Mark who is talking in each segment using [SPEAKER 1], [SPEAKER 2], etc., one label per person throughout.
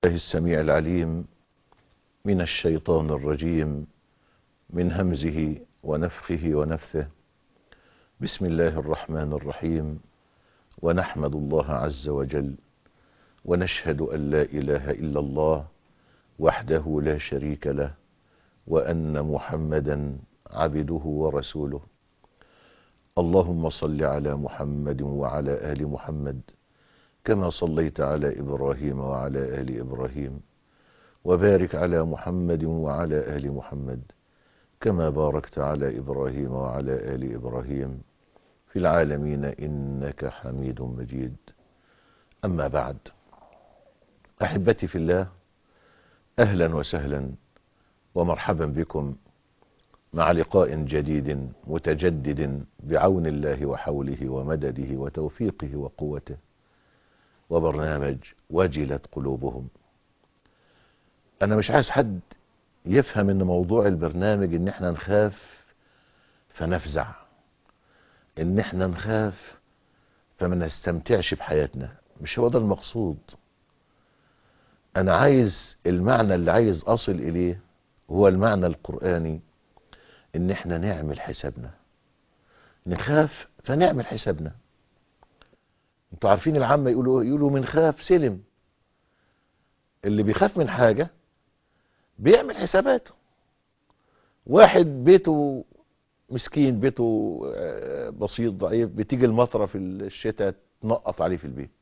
[SPEAKER 1] الله السميع العليم من الشيطان الرجيم من همزه ونفخه ونفثه بسم الله الرحمن الرحيم ونحمد الله عز وجل ونشهد أن لا إله إلا الله وحده لا شريك له وأن محمدا عبده ورسوله اللهم صل على محمد وعلى آل محمد كما صليت على إبراهيم وعلى آل إبراهيم وبارك على محمد وعلى آل محمد كما باركت على إبراهيم وعلى آل إبراهيم في العالمين إنك حميد مجيد أما بعد أحبتي في الله أهلا وسهلا ومرحبا بكم مع لقاء جديد متجدد بعون الله وحوله ومدده وتوفيقه وقوته وبرنامج وجلت قلوبهم انا مش عايز حد يفهم ان موضوع البرنامج ان احنا نخاف فنفزع ان احنا نخاف فما نستمتعش بحياتنا مش هو ده المقصود انا عايز المعنى اللي عايز اصل اليه هو المعنى القرآني ان احنا نعمل حسابنا نخاف فنعمل حسابنا انتوا عارفين العامة يقولوا يقولوا من خاف سلم اللي بيخاف من حاجة بيعمل حساباته واحد بيته مسكين بيته بسيط ضعيف بتيجي المطرة في الشتاء تنقط عليه في البيت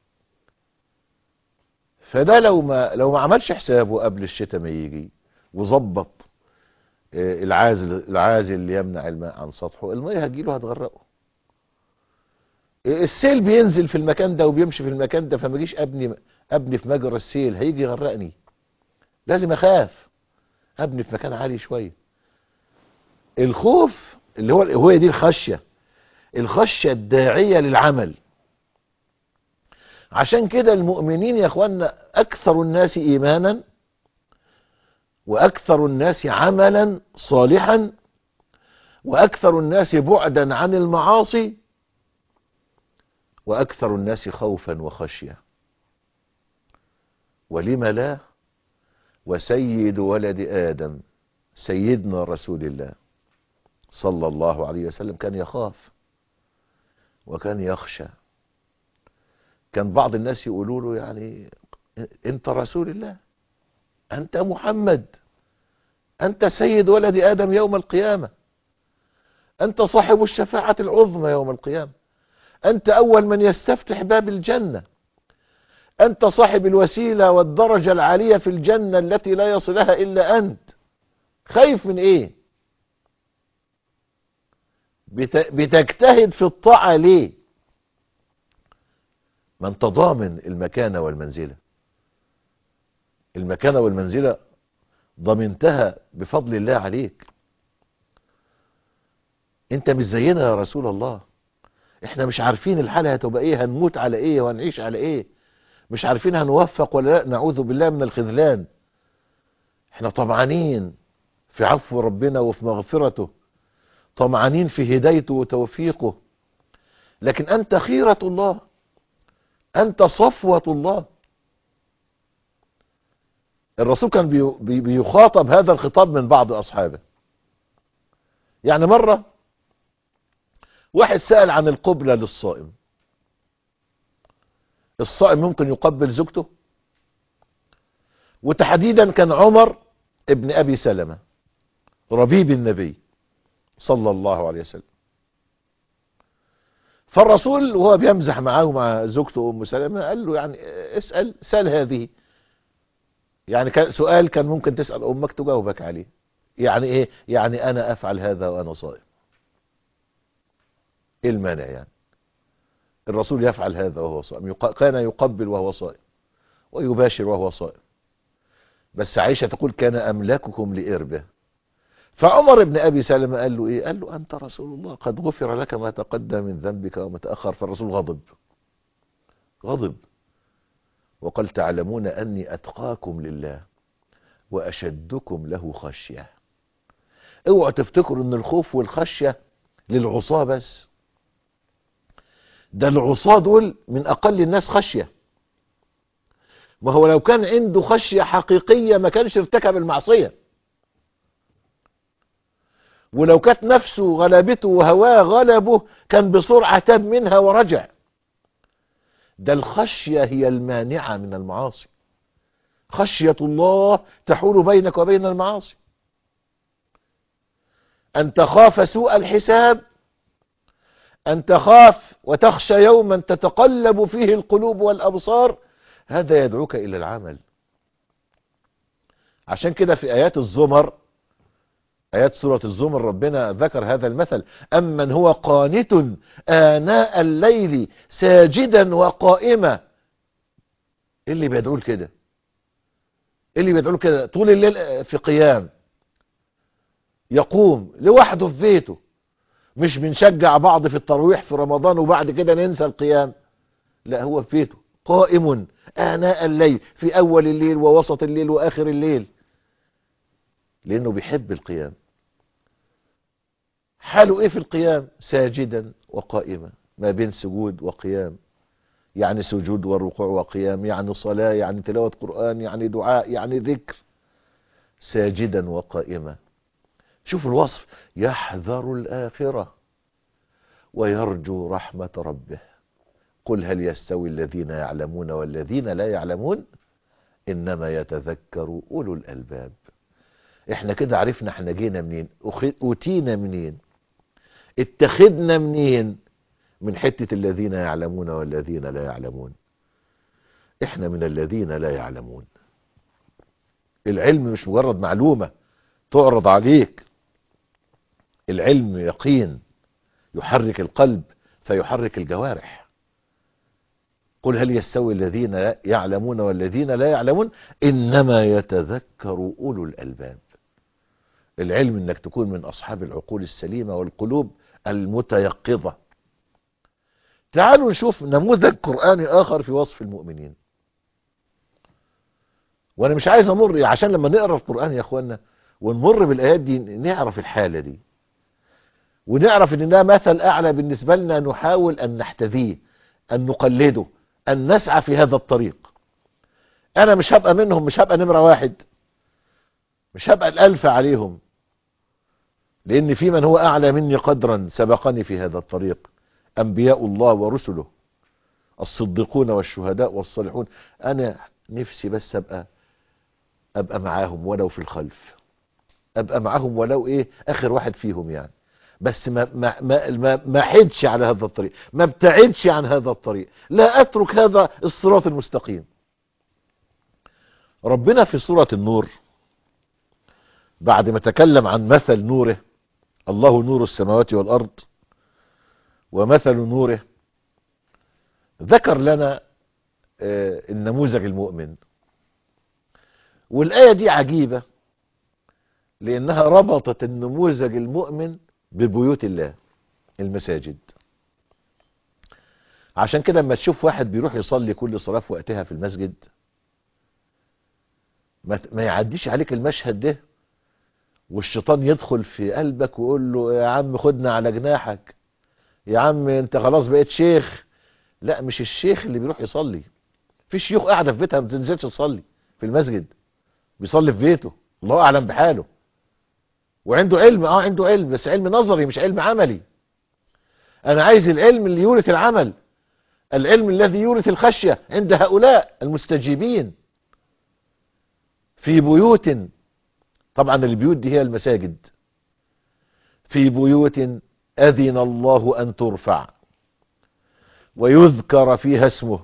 [SPEAKER 1] فده لو ما لو ما عملش حسابه قبل الشتاء ما يجي وظبط العازل العازل اللي يمنع الماء عن سطحه المية هتجيله هتغرقه السيل بينزل في المكان ده وبيمشي في المكان ده فما اجيش ابني ابني في مجرى السيل هيجي يغرقني لازم اخاف ابني في مكان عالي شويه الخوف اللي هو هو دي الخشيه الخشيه الداعيه للعمل عشان كده المؤمنين يا اخوانا اكثر الناس ايمانا واكثر الناس عملا صالحا واكثر الناس بعدا عن المعاصي واكثر الناس خوفا وخشيه ولم لا وسيد ولد ادم سيدنا رسول الله صلى الله عليه وسلم كان يخاف وكان يخشى كان بعض الناس يقولوا له يعني انت رسول الله انت محمد انت سيد ولد ادم يوم القيامه انت صاحب الشفاعه العظمى يوم القيامه انت اول من يستفتح باب الجنة انت صاحب الوسيلة والدرجة العالية في الجنة التي لا يصلها الا انت خايف من ايه بتجتهد في الطاعة ليه ما انت ضامن المكانة والمنزلة المكانة والمنزلة ضمنتها بفضل الله عليك انت مش زينا يا رسول الله احنا مش عارفين الحالة هتبقى ايه هنموت على ايه وهنعيش على ايه مش عارفين هنوفق ولا لا نعوذ بالله من الخذلان احنا طمعانين في عفو ربنا وفي مغفرته طمعانين في هدايته وتوفيقه لكن انت خيرة الله انت صفوة الله الرسول كان بي بيخاطب هذا الخطاب من بعض اصحابه يعني مرة واحد سأل عن القبلة للصائم الصائم ممكن يقبل زوجته وتحديدا كان عمر ابن ابي سلمة ربيب النبي صلى الله عليه وسلم فالرسول وهو بيمزح معاه ومع زوجته ام سلمة قال له يعني اسأل سأل هذه يعني كان سؤال كان ممكن تسأل امك تجاوبك عليه يعني ايه يعني انا افعل هذا وانا صائم ايه المانع يعني الرسول يفعل هذا وهو صائم كان يقبل وهو صائم ويباشر وهو صائم بس عائشة تقول كان املاككم لإربه فعمر بن ابي سلمة قال له ايه قال له انت رسول الله قد غفر لك ما تقدم من ذنبك وما تأخر فالرسول غضب غضب وقال تعلمون اني اتقاكم لله واشدكم له خشية اوعوا تفتكروا ان الخوف والخشية للعصاة بس ده العصاة دول من اقل الناس خشية ما هو لو كان عنده خشية حقيقية ما كانش ارتكب المعصية ولو كانت نفسه غلبته وهواه غلبه كان بسرعة تاب منها ورجع ده الخشية هي المانعة من المعاصي خشية الله تحول بينك وبين المعاصي أن تخاف سوء الحساب أن تخاف وتخشى يوما تتقلب فيه القلوب والأبصار هذا يدعوك إلى العمل عشان كده في آيات الزمر آيات سورة الزمر ربنا ذكر هذا المثل أمن هو قانت آناء الليل ساجدا وقائما إيه اللي بيدعوه كده إيه اللي بيدعوه كده طول الليل في قيام يقوم لوحده في بيته مش بنشجع بعض في الترويح في رمضان وبعد كده ننسى القيام لا هو في بيته قائم آناء الليل في أول الليل ووسط الليل وآخر الليل لأنه بيحب القيام حاله إيه في القيام ساجدا وقائما ما بين سجود وقيام يعني سجود وركوع وقيام يعني صلاة يعني تلاوة قرآن يعني دعاء يعني ذكر ساجدا وقائما شوف الوصف يحذر الآخرة ويرجو رحمة ربه قل هل يستوي الذين يعلمون والذين لا يعلمون إنما يتذكر أولو الألباب احنا كده عرفنا احنا جينا منين أوتينا منين اتخذنا منين من حتة الذين يعلمون والذين لا يعلمون احنا من الذين لا يعلمون العلم مش مجرد معلومة تعرض عليك العلم يقين يحرك القلب فيحرك الجوارح قل هل يستوي الذين يعلمون والذين لا يعلمون إنما يتذكر أولو الألباب العلم انك تكون من اصحاب العقول السليمة والقلوب المتيقظة تعالوا نشوف نموذج قرآني اخر في وصف المؤمنين وانا مش عايز امر عشان لما نقرأ القرآن يا اخوانا ونمر بالايات دي نعرف الحالة دي ونعرف ان ده مثل اعلى بالنسبة لنا نحاول ان نحتذيه ان نقلده ان نسعى في هذا الطريق انا مش هبقى منهم مش هبقى نمرة واحد مش هبقى الالف عليهم لان في من هو اعلى مني قدرا سبقني في هذا الطريق انبياء الله ورسله الصديقون والشهداء والصالحون انا نفسي بس ابقى ابقى معاهم ولو في الخلف ابقى معاهم ولو ايه اخر واحد فيهم يعني بس ما ما ما ما, ما حدش على هذا الطريق ما ابتعدش عن هذا الطريق لا اترك هذا الصراط المستقيم ربنا في سورة النور بعد ما تكلم عن مثل نوره الله نور السماوات والأرض ومثل نوره ذكر لنا النموذج المؤمن والآية دي عجيبة لأنها ربطت النموذج المؤمن ببيوت الله المساجد عشان كده لما تشوف واحد بيروح يصلي كل صلاة في وقتها في المسجد ما يعديش عليك المشهد ده والشيطان يدخل في قلبك ويقول له يا عم خدنا على جناحك يا عم انت خلاص بقيت شيخ لا مش الشيخ اللي بيروح يصلي في شيوخ قاعده في بيتها ما بتنزلش تصلي في المسجد بيصلي في بيته الله اعلم بحاله وعنده علم اه عنده علم بس علم نظري مش علم عملي انا عايز العلم اللي يورث العمل العلم الذي يورث الخشيه عند هؤلاء المستجيبين في بيوت طبعا البيوت دي هي المساجد في بيوت أذن الله أن ترفع ويذكر فيها اسمه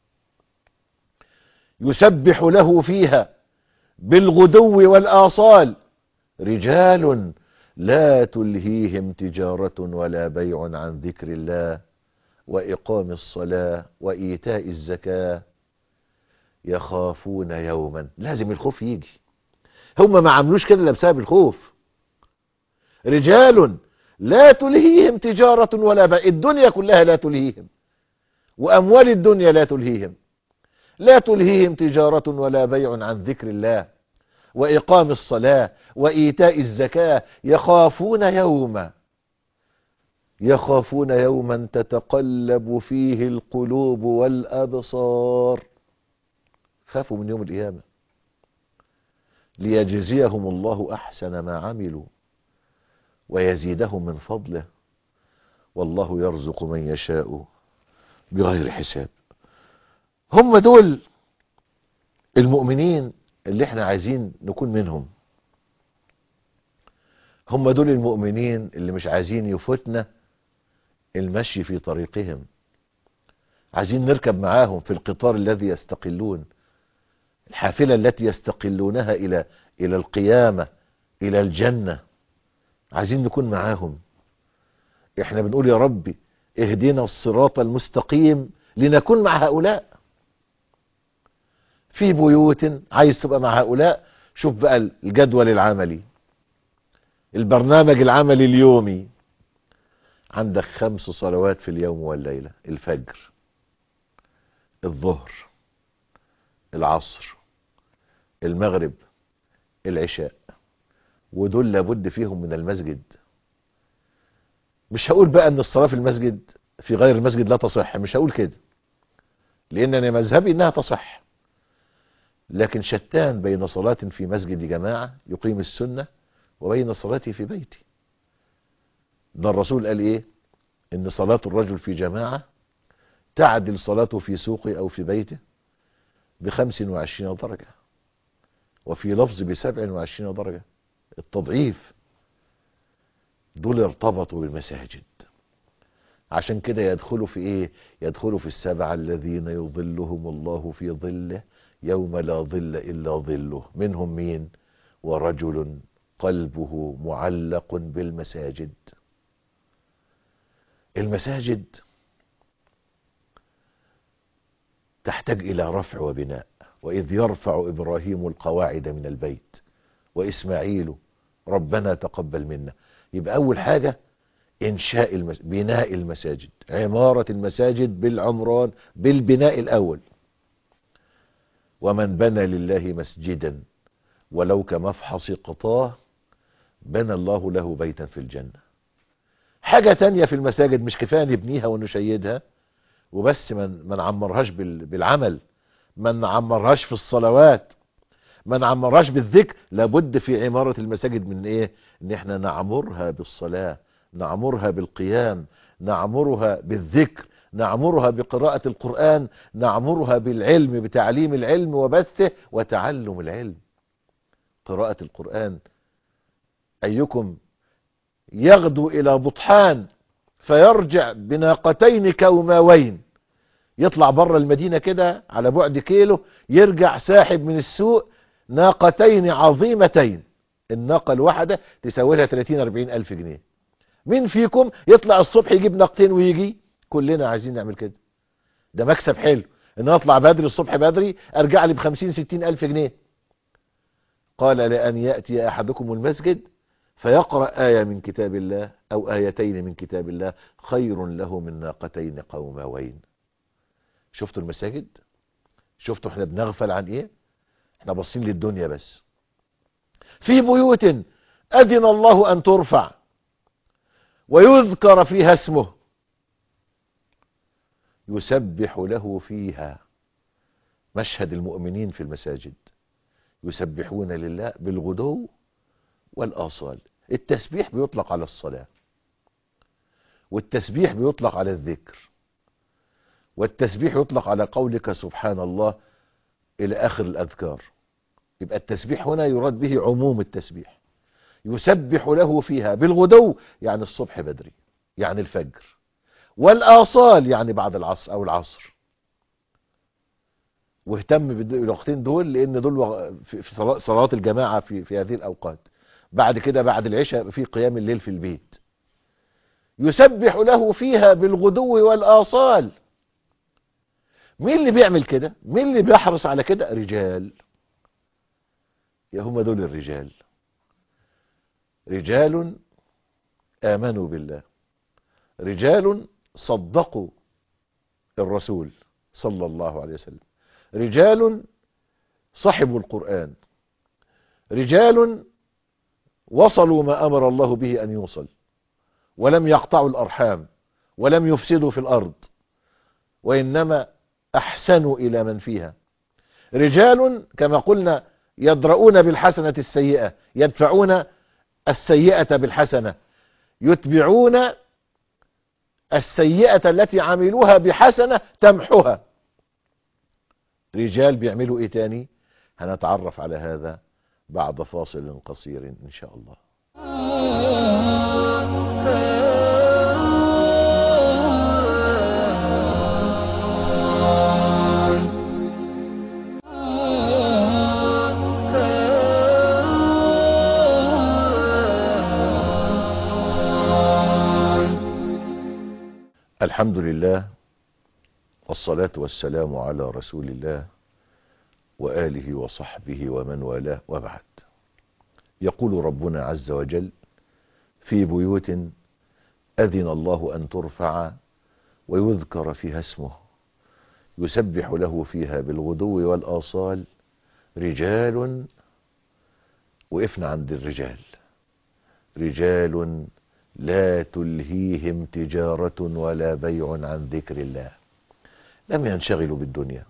[SPEAKER 1] يسبح له فيها بالغدو والآصال رجال لا تلهيهم تجارة ولا بيع عن ذكر الله وإقام الصلاة وإيتاء الزكاة يخافون يوما لازم الخوف يجي هم ما عملوش كده الا بسبب الخوف رجال لا تلهيهم تجارة ولا بيع الدنيا كلها لا تلهيهم وأموال الدنيا لا تلهيهم لا تلهيهم تجارة ولا بيع عن ذكر الله وإقام الصلاة وإيتاء الزكاة يخافون يوما يخافون يوما تتقلب فيه القلوب والأبصار خافوا من يوم القيامة ليجزيهم الله أحسن ما عملوا ويزيدهم من فضله والله يرزق من يشاء بغير حساب هم دول المؤمنين اللي احنا عايزين نكون منهم هم دول المؤمنين اللي مش عايزين يفوتنا المشي في طريقهم عايزين نركب معاهم في القطار الذي يستقلون الحافلة التي يستقلونها إلى إلى القيامة إلى الجنة عايزين نكون معاهم احنا بنقول يا ربي اهدنا الصراط المستقيم لنكون مع هؤلاء في بيوت عايز تبقى مع هؤلاء شوف بقى الجدول العملي البرنامج العملي اليومي عندك خمس صلوات في اليوم والليلة الفجر الظهر العصر المغرب العشاء ودول لابد فيهم من المسجد مش هقول بقى ان الصلاة في المسجد في غير المسجد لا تصح مش هقول كده لان انا مذهبي انها تصح لكن شتان بين صلاة في مسجد جماعة يقيم السنة وبين صلاتي في بيتي ده الرسول قال ايه ان صلاة الرجل في جماعة تعدل صلاته في سوقه او في بيته بخمس وعشرين درجة وفي لفظ بسبع وعشرين درجة التضعيف دول ارتبطوا بالمساجد عشان كده يدخلوا في ايه يدخلوا في السبعة الذين يظلهم الله في ظله يوم لا ظل الا ظله منهم مين ورجل قلبه معلق بالمساجد المساجد تحتاج الى رفع وبناء واذ يرفع ابراهيم القواعد من البيت واسماعيل ربنا تقبل منا يبقى اول حاجة انشاء المس... بناء المساجد عمارة المساجد بالعمران بالبناء الاول ومن بنى لله مسجدا ولو كمفحص قطاه بنى الله له بيتا في الجنة حاجة تانية في المساجد مش كفاية نبنيها ونشيدها وبس من ما نعمرهاش بال... بالعمل ما نعمرهاش في الصلوات ما نعمرهاش بالذكر لابد في عمارة المساجد من ايه ان احنا نعمرها بالصلاة نعمرها بالقيام نعمرها بالذكر نعمرها بقراءة القرآن نعمرها بالعلم بتعليم العلم وبثه وتعلم العلم قراءة القرآن أيكم يغدو إلى بطحان فيرجع بناقتين كوماوين يطلع بره المدينة كده على بعد كيلو يرجع ساحب من السوق ناقتين عظيمتين الناقة الواحدة تساوي لها 30 40 ألف جنيه مين فيكم يطلع الصبح يجيب ناقتين ويجي كلنا عايزين نعمل كده ده مكسب حلو ان اطلع بدري الصبح بدري ارجع لي ب 50 60 ألف جنيه قال لأن يأتي أحدكم المسجد فيقرأ آية من كتاب الله أو آيتين من كتاب الله خير له من ناقتين قوموين شفتوا المساجد شفتوا احنا بنغفل عن ايه احنا باصين للدنيا بس في بيوت أذن الله أن ترفع ويذكر فيها اسمه يسبح له فيها مشهد المؤمنين في المساجد يسبحون لله بالغدو والآصال التسبيح بيطلق على الصلاة والتسبيح بيطلق على الذكر والتسبيح يطلق على قولك سبحان الله إلى آخر الأذكار يبقى التسبيح هنا يراد به عموم التسبيح يسبح له فيها بالغدو يعني الصبح بدري يعني الفجر والآصال يعني بعد العصر أو العصر واهتم بالوقتين دول لأن دول في صلاة الجماعة في, في هذه الأوقات بعد كده بعد العشاء في قيام الليل في البيت يسبح له فيها بالغدو والآصال مين اللي بيعمل كده مين اللي بيحرص على كده رجال يا هم دول الرجال رجال آمنوا بالله رجال صدقوا الرسول صلى الله عليه وسلم رجال صحبوا القرآن رجال وصلوا ما أمر الله به أن يوصل ولم يقطعوا الأرحام ولم يفسدوا في الأرض وإنما أحسنوا إلى من فيها رجال كما قلنا يدرؤون بالحسنة السيئة يدفعون السيئة بالحسنة يتبعون السيئة التي عملوها بحسنة تمحوها رجال بيعملوا ايه تاني هنتعرف على هذا بعد فاصل قصير ان شاء الله الحمد لله والصلاة والسلام على رسول الله وآله وصحبه ومن والاه وبعد يقول ربنا عز وجل في بيوت أذن الله أن ترفع ويذكر فيها اسمه يسبح له فيها بالغدو والآصال رجال وقفنا عند الرجال رجال لا تلهيهم تجارة ولا بيع عن ذكر الله لم ينشغلوا بالدنيا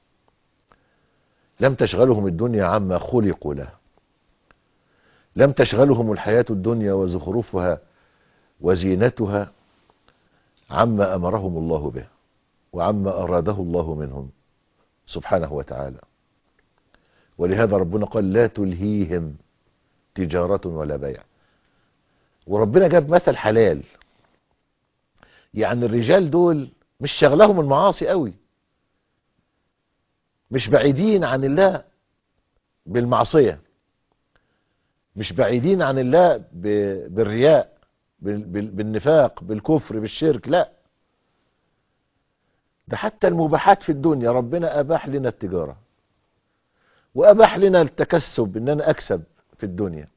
[SPEAKER 1] لم تشغلهم الدنيا عما خلقوا له لم تشغلهم الحياة الدنيا وزخرفها وزينتها عما أمرهم الله به وعما أراده الله منهم سبحانه وتعالى ولهذا ربنا قال لا تلهيهم تجارة ولا بيع وربنا جاب مثل حلال يعني الرجال دول مش شغلهم المعاصي قوي مش بعيدين عن الله بالمعصية مش بعيدين عن الله بالرياء بالنفاق بالكفر بالشرك لا ده حتى المباحات في الدنيا ربنا أباح لنا التجارة وأباح لنا التكسب إن أنا أكسب في الدنيا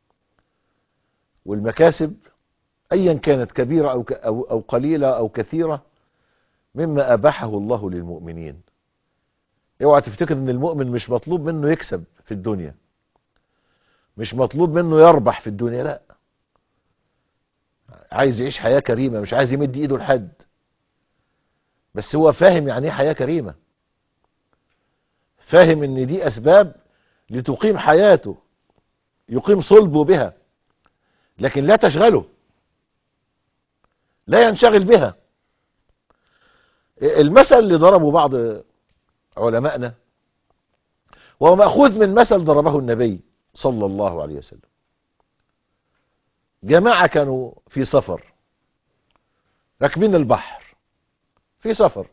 [SPEAKER 1] والمكاسب ايا كانت كبيرة او, أو, أو قليلة او كثيرة مما اباحه الله للمؤمنين اوعى تفتكر ان المؤمن مش مطلوب منه يكسب في الدنيا مش مطلوب منه يربح في الدنيا لا عايز يعيش حياة كريمة مش عايز يمد ايده لحد بس هو فاهم يعني ايه حياة كريمة فاهم ان دي اسباب لتقيم حياته يقيم صلبه بها لكن لا تشغله لا ينشغل بها المثل اللي ضربه بعض علمائنا وهو مأخوذ من مثل ضربه النبي صلى الله عليه وسلم جماعة كانوا في سفر راكبين البحر في سفر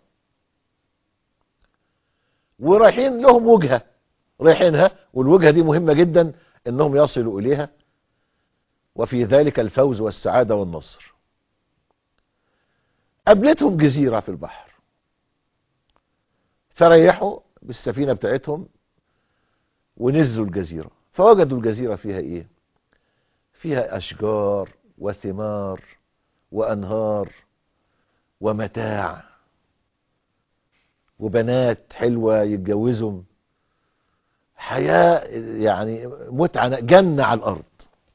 [SPEAKER 1] ورايحين لهم وجهة رايحينها والوجهة دي مهمة جدا انهم يصلوا اليها وفي ذلك الفوز والسعادة والنصر قابلتهم جزيرة في البحر فريحوا بالسفينة بتاعتهم ونزلوا الجزيرة فوجدوا الجزيرة فيها ايه فيها اشجار وثمار وانهار ومتاع وبنات حلوة يتجوزهم حياة يعني متعة جنة على الارض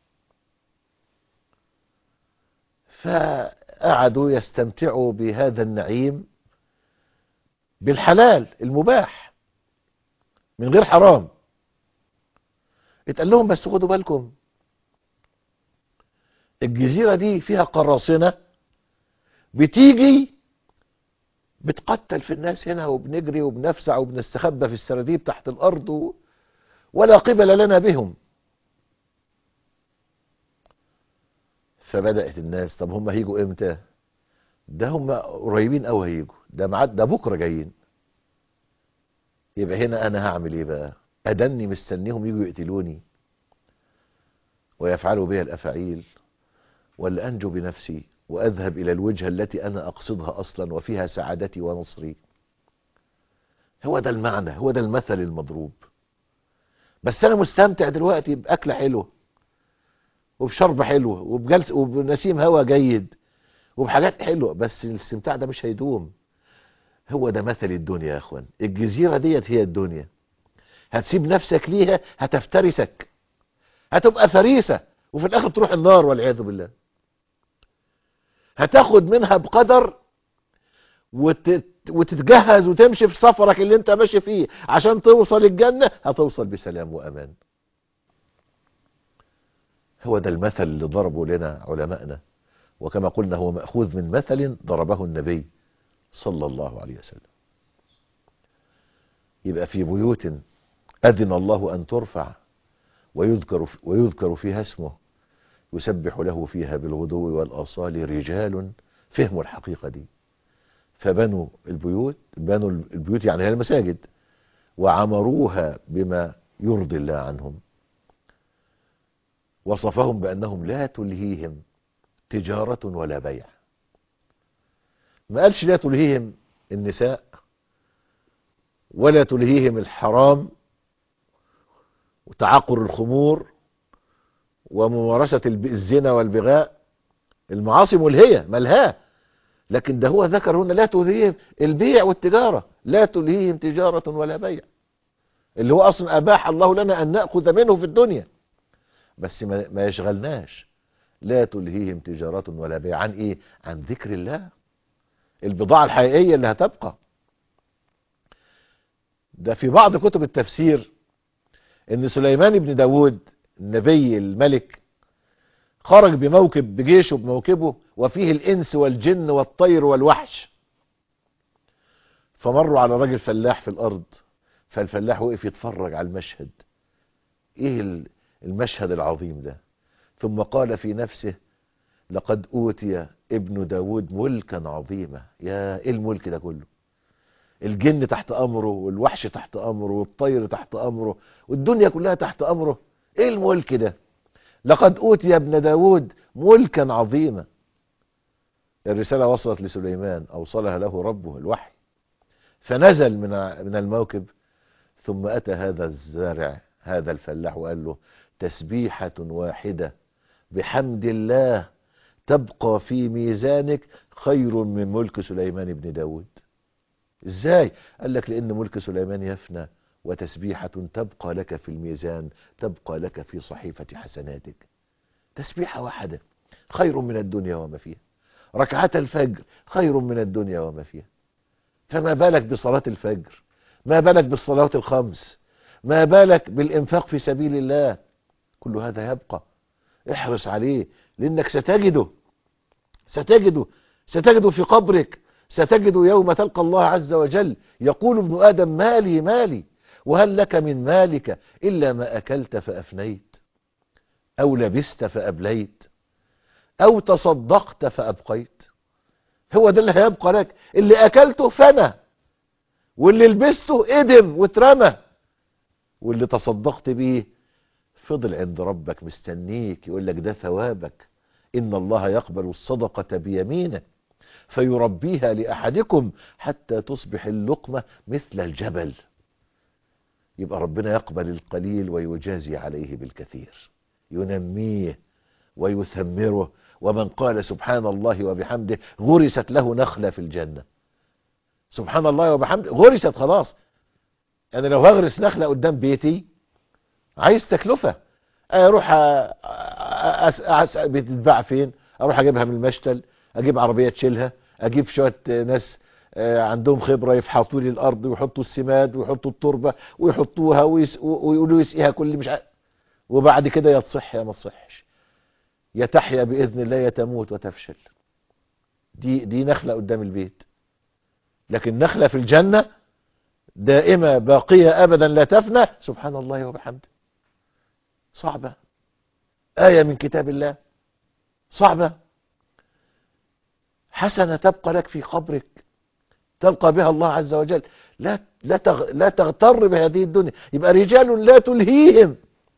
[SPEAKER 1] فقعدوا يستمتعوا بهذا النعيم بالحلال المباح من غير حرام اتقال لهم بس خدوا بالكم الجزيرة دي فيها قراصنة بتيجي بتقتل في الناس هنا وبنجري وبنفسع وبنستخبى في السراديب تحت الأرض ولا قبل لنا بهم فبدأت الناس طب هم هيجوا امتى ده هم قريبين قوي هيجوا ده معاد ده بكرة جايين يبقى هنا انا هعمل ايه بقى ادني مستنيهم يجوا يقتلوني ويفعلوا بها الافاعيل ولا انجو بنفسي واذهب الى الوجهة التي انا اقصدها اصلا وفيها سعادتي ونصري هو ده المعنى هو ده المثل المضروب بس انا مستمتع دلوقتي باكلة حلوه وبشرب حلو وبجلس وبنسيم هوا جيد وبحاجات حلوه بس الاستمتاع ده مش هيدوم هو ده مثل الدنيا يا اخوان الجزيرة ديت هي الدنيا هتسيب نفسك ليها هتفترسك هتبقى فريسة وفي الاخر تروح النار والعياذ بالله هتاخد منها بقدر وتتجهز وتمشي في سفرك اللي انت ماشي فيه عشان توصل الجنة هتوصل بسلام وأمان هو ده المثل اللي ضربوا لنا علماءنا وكما قلنا هو مأخوذ من مثل ضربه النبي صلى الله عليه وسلم يبقى في بيوت أذن الله أن ترفع ويذكر, ويذكر فيها اسمه يسبح له فيها بالغدو والآصال رجال فهموا الحقيقة دي فبنوا البيوت بنوا البيوت يعني هي المساجد وعمروها بما يرضي الله عنهم وصفهم بأنهم لا تلهيهم تجارة ولا بيع ما قالش لا تلهيهم النساء ولا تلهيهم الحرام وتعقر الخمور وممارسة الزنا والبغاء المعاصي ملهية ملهاه لكن ده هو ذكر هنا لا تلهيهم البيع والتجارة لا تلهيهم تجارة ولا بيع اللي هو أصلا أباح الله لنا أن نأخذ منه في الدنيا بس ما, ما يشغلناش لا تلهيهم تجارة ولا بيع عن ايه عن ذكر الله البضاعة الحقيقية اللي هتبقى ده في بعض كتب التفسير ان سليمان بن داود النبي الملك خرج بموكب بجيشه بموكبه وفيه الانس والجن والطير والوحش فمروا على راجل فلاح في الارض فالفلاح وقف يتفرج على المشهد ايه المشهد العظيم ده ثم قال في نفسه لقد اوتي ابن داود ملكا عظيما يا ايه الملك ده كله الجن تحت امره والوحش تحت امره والطير تحت امره والدنيا كلها تحت امره ايه الملك ده لقد اوتي ابن داود ملكا عظيما الرسالة وصلت لسليمان اوصلها له ربه الوحي فنزل من من الموكب ثم اتى هذا الزارع هذا الفلاح وقال له تسبيحة واحدة بحمد الله تبقى في ميزانك خير من ملك سليمان بن داود ازاي قال لك لان ملك سليمان يفنى وتسبيحة تبقى لك في الميزان تبقى لك في صحيفة حسناتك تسبيحة واحدة خير من الدنيا وما فيها ركعة الفجر خير من الدنيا وما فيها فما بالك بصلاة الفجر ما بالك بالصلاة الخمس ما بالك بالإنفاق في سبيل الله كل هذا يبقى احرص عليه لأنك ستجده ستجده ستجده في قبرك ستجد يوم تلقى الله عز وجل يقول ابن آدم مالي مالي وهل لك من مالك إلا ما أكلت فأفنيت أو لبست فأبليت أو تصدقت فأبقيت هو ده اللي هيبقى لك اللي أكلته فنى واللي لبسته ادم واترمى واللي تصدقت بيه فضل عند ربك مستنيك يقول لك ده ثوابك إن الله يقبل الصدقة بيمينه فيربيها لأحدكم حتى تصبح اللقمة مثل الجبل يبقى ربنا يقبل القليل ويجازي عليه بالكثير ينميه ويثمره ومن قال سبحان الله وبحمده غرست له نخلة في الجنة سبحان الله وبحمده غرست خلاص انا لو هغرس نخلة قدام بيتي عايز تكلفة اروح بتتباع فين اروح اجيبها من المشتل اجيب عربية تشيلها اجيب شوية ناس عندهم خبرة يفحطوا لي الارض ويحطوا السماد ويحطوا التربة ويحطوها ويقولوا يسقيها كل مش عارف وبعد كده يا تصح يا ما تصحش يا تحيا باذن الله يا تموت وتفشل دي دي نخلة قدام البيت لكن نخلة في الجنة دائمة باقية ابدا لا تفنى سبحان الله وبحمده صعبة آية من كتاب الله صعبة حسنة تبقى لك في قبرك تلقى بها الله عز وجل لا لا لا تغتر بهذه الدنيا يبقى رجال لا تلهيهم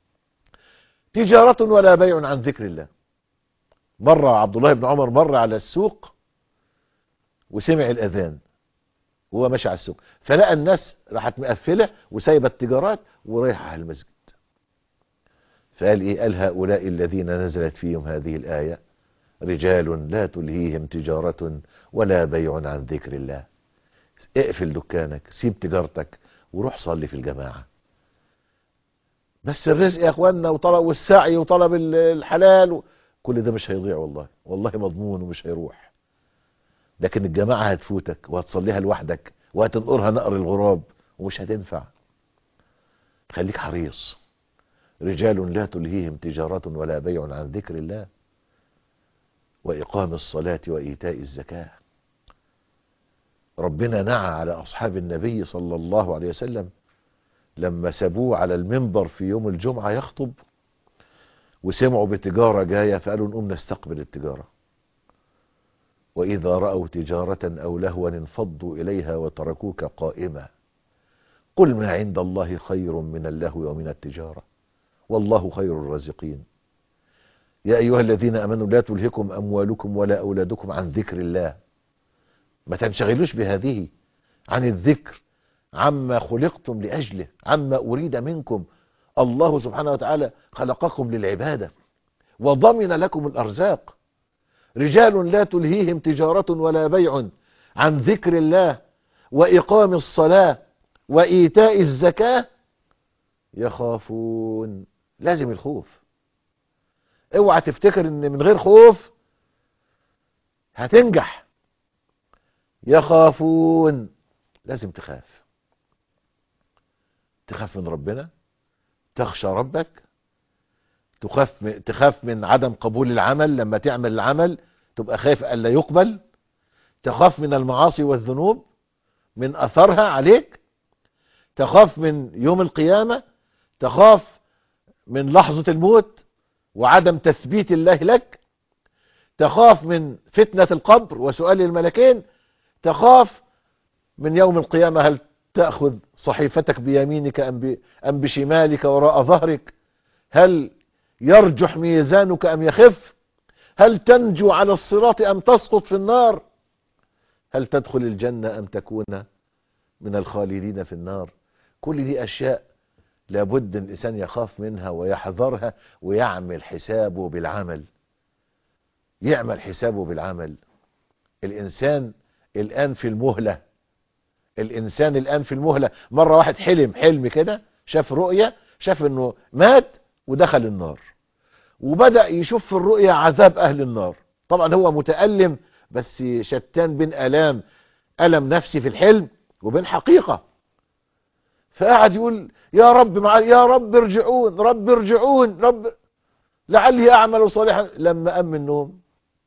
[SPEAKER 1] تجارة ولا بيع عن ذكر الله مر عبد الله بن عمر مر على السوق وسمع الأذان وهو ماشي على السوق فلقى الناس راحت مقفلة وسايبة التجارات ورايحة على المسجد فقال ايه قال هؤلاء الذين نزلت فيهم هذه الآية رجال لا تلهيهم تجارة ولا بيع عن ذكر الله اقفل دكانك سيب تجارتك وروح صلي في الجماعة بس الرزق يا اخوانا وطلب والسعي وطلب الحلال كل ده مش هيضيع والله والله مضمون ومش هيروح لكن الجماعة هتفوتك وهتصليها لوحدك وهتنقرها نقر الغراب ومش هتنفع خليك حريص رجال لا تلهيهم تجارة ولا بيع عن ذكر الله وإقام الصلاة وإيتاء الزكاة ربنا نعى على أصحاب النبي صلى الله عليه وسلم لما سابوه على المنبر في يوم الجمعة يخطب وسمعوا بتجارة جاية فقالوا نقوم نستقبل التجارة وإذا رأوا تجارة أو لهوا انفضوا إليها وتركوك قائمة قل ما عند الله خير من اللهو ومن التجارة والله خير الرازقين يا أيها الذين أمنوا لا تلهكم أموالكم ولا أولادكم عن ذكر الله ما تنشغلوش بهذه عن الذكر عما خلقتم لأجله عما أريد منكم الله سبحانه وتعالى خلقكم للعبادة وضمن لكم الأرزاق رجال لا تلهيهم تجارة ولا بيع عن ذكر الله وإقام الصلاة وإيتاء الزكاة يخافون لازم الخوف اوعى تفتكر ان من غير خوف هتنجح يخافون لازم تخاف تخاف من ربنا تخشى ربك تخاف من تخاف من عدم قبول العمل لما تعمل العمل تبقى خايف الا يقبل تخاف من المعاصي والذنوب من اثرها عليك تخاف من يوم القيامة تخاف من لحظة الموت وعدم تثبيت الله لك تخاف من فتنة القبر وسؤال الملكين تخاف من يوم القيامة هل تأخذ صحيفتك بيمينك أم, أم بشمالك وراء ظهرك هل يرجح ميزانك أم يخف هل تنجو على الصراط أم تسقط في النار هل تدخل الجنة أم تكون من الخالدين في النار كل دي أشياء لابد الإنسان يخاف منها ويحذرها ويعمل حسابه بالعمل يعمل حسابه بالعمل الإنسان الآن في المهلة الإنسان الآن في المهلة مرة واحد حلم حلم كده شاف رؤية شاف انه مات ودخل النار وبدأ يشوف في الرؤية عذاب أهل النار طبعا هو متألم بس شتان بين ألام ألم نفسي في الحلم وبين حقيقة فقعد يقول يا رب مع يا رب ارجعون رب ارجعون رب لعلي اعمل صالحا لما قام من النوم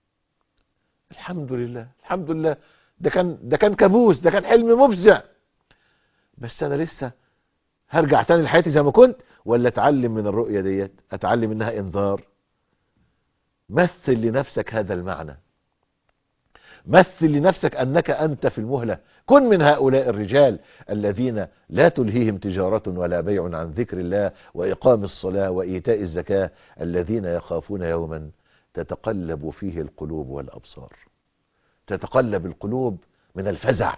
[SPEAKER 1] الحمد لله الحمد لله ده كان ده كان كابوس ده كان حلم مفزع بس انا لسه هرجع تاني لحياتي زي ما كنت ولا اتعلم من الرؤية ديت اتعلم انها انذار مثل لنفسك هذا المعنى مثل لنفسك انك انت في المهلة كن من هؤلاء الرجال الذين لا تلهيهم تجارة ولا بيع عن ذكر الله وإقام الصلاة وإيتاء الزكاة الذين يخافون يوما تتقلب فيه القلوب والأبصار تتقلب القلوب من الفزع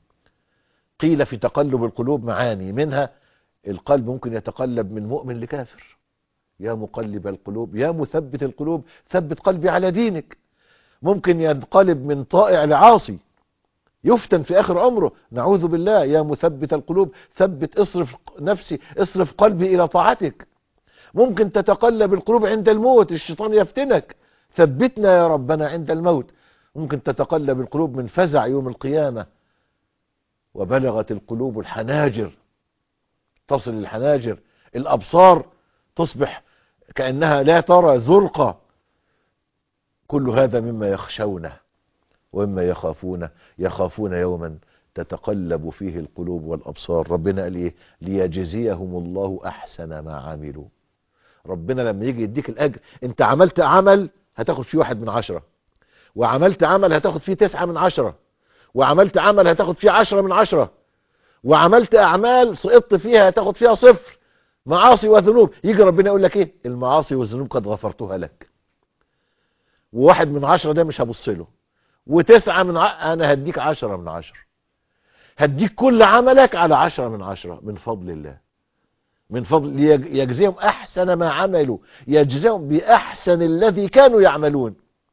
[SPEAKER 1] قيل في تقلب القلوب معاني منها القلب ممكن يتقلب من مؤمن لكافر يا مقلب القلوب يا مثبت القلوب ثبت قلبي على دينك ممكن ينقلب من طائع لعاصي يفتن في اخر عمره نعوذ بالله يا مثبت القلوب ثبت اصرف نفسي اصرف قلبي الى طاعتك ممكن تتقلب القلوب عند الموت الشيطان يفتنك ثبتنا يا ربنا عند الموت ممكن تتقلب القلوب من فزع يوم القيامة وبلغت القلوب الحناجر تصل الحناجر الابصار تصبح كأنها لا ترى زرقة كل هذا مما يخشونه ومما يخافون يخافون يوما تتقلب فيه القلوب والأبصار ربنا قال ايه ليجزيهم الله أحسن ما عملوا ربنا لما يجي يديك الأجر انت عملت عمل هتاخد فيه واحد من عشرة وعملت عمل هتاخد فيه تسعة من عشرة وعملت عمل هتاخد فيه عشرة من عشرة وعملت أعمال سقطت فيها هتاخد فيها صفر معاصي وذنوب يجي ربنا يقول لك ايه المعاصي والذنوب قد غفرتها لك وواحد من عشرة ده مش هبص له وتسعة من ع... انا هديك عشرة من عشرة هديك كل عملك على عشرة من عشرة من فضل الله من فضل يجزيهم احسن ما عملوا يجزيهم باحسن الذي كانوا يعملون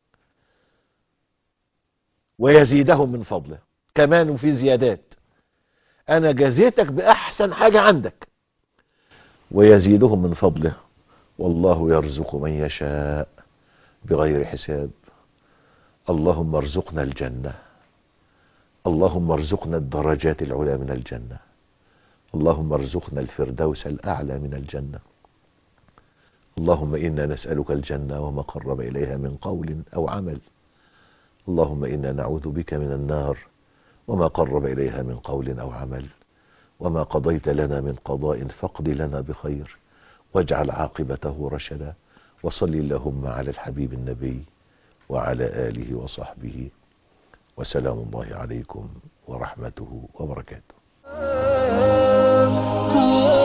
[SPEAKER 1] ويزيدهم من فضله كمان وفي زيادات انا جزيتك باحسن حاجة عندك ويزيدهم من فضله والله يرزق من يشاء بغير حساب اللهم ارزقنا الجنة اللهم ارزقنا الدرجات العلى من الجنة اللهم ارزقنا الفردوس الأعلى من الجنة اللهم إنا نسألك الجنة وما قرب إليها من قول أو عمل اللهم إنا نعوذ بك من النار وما قرب إليها من قول أو عمل وما قضيت لنا من قضاء فاقض لنا بخير واجعل عاقبته رشدا وصل اللهم على الحبيب النبي وعلى آله وصحبه وسلام الله عليكم ورحمته وبركاته